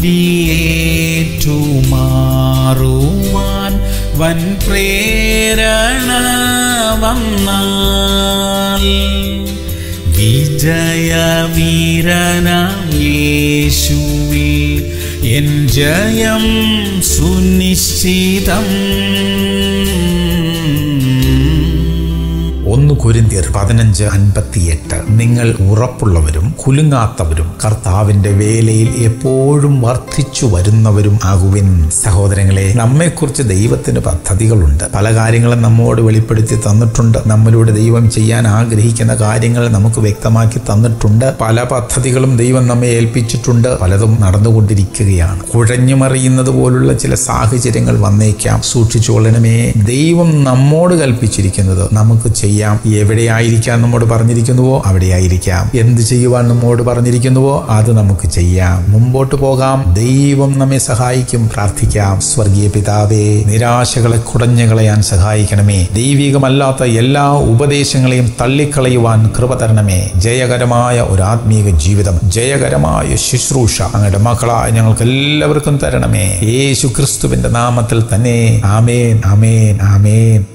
കുരിയേറ്റുമാറുവാൻ വൻ പ്രേരണ വന്നാൽ വിജയമീരനാം യേശുവേ എൻ ജയം സുനിശ്ചിതം ഒന്ന് കുരിന്തിയർ പതിനഞ്ച് അൻപത്തിയെട്ട് നിങ്ങൾ ഉറപ്പുള്ളവരും കുലുങ്ങാത്തവരും കർത്താവിന്റെ വേലയിൽ എപ്പോഴും വർദ്ധിച്ചു വരുന്നവരും ആകുവിൻ സഹോദരങ്ങളെ നമ്മെക്കുറിച്ച് ദൈവത്തിന് പദ്ധതികളുണ്ട് പല കാര്യങ്ങളും നമ്മോട് വെളിപ്പെടുത്തി തന്നിട്ടുണ്ട് നമ്മളിലൂടെ ദൈവം ചെയ്യാൻ ആഗ്രഹിക്കുന്ന കാര്യങ്ങൾ നമുക്ക് വ്യക്തമാക്കി തന്നിട്ടുണ്ട് പല പദ്ധതികളും ദൈവം നമ്മെ ഏൽപ്പിച്ചിട്ടുണ്ട് പലതും നടന്നുകൊണ്ടിരിക്കുകയാണ് കുഴഞ്ഞു മറിയുന്നത് പോലുള്ള ചില സാഹചര്യങ്ങൾ വന്നേക്കാം സൂക്ഷിച്ചുകൊള്ളണമേ ദൈവം നമ്മോട് കൽപ്പിച്ചിരിക്കുന്നത് നമുക്ക് ചെയ്യാം എവിടെയായിരിക്കാം നമ്മോട് പറഞ്ഞിരിക്കുന്നുവോ അവിടെയായിരിക്കാം എന്ത് ചെയ്യുവാൻ നമ്മോട് പറഞ്ഞിരിക്കുന്നുവോ അത് നമുക്ക് ചെയ്യാം മുമ്പോട്ട് പോകാം ദൈവം നമ്മെ സഹായിക്കും പ്രാർത്ഥിക്കാം സ്വർഗീയ പിതാവേ നിരാശകളെ കുടഞ്ഞു കളയാൻ സഹായിക്കണമേ ദൈവികമല്ലാത്ത എല്ലാ ഉപദേശങ്ങളെയും തള്ളിക്കളയുവാൻ കൃപ തരണമേ ജയകരമായ ഒരു ആത്മീക ജീവിതം ജയകരമായ ശുശ്രൂഷ അങ്ങയുടെ മക്കളായ ഞങ്ങൾക്ക് എല്ലാവർക്കും തരണമേ യേശു ക്രിസ്തുവിന്റെ നാമത്തിൽ തന്നെ ആമേൻ ആമേൻ ആമേൻ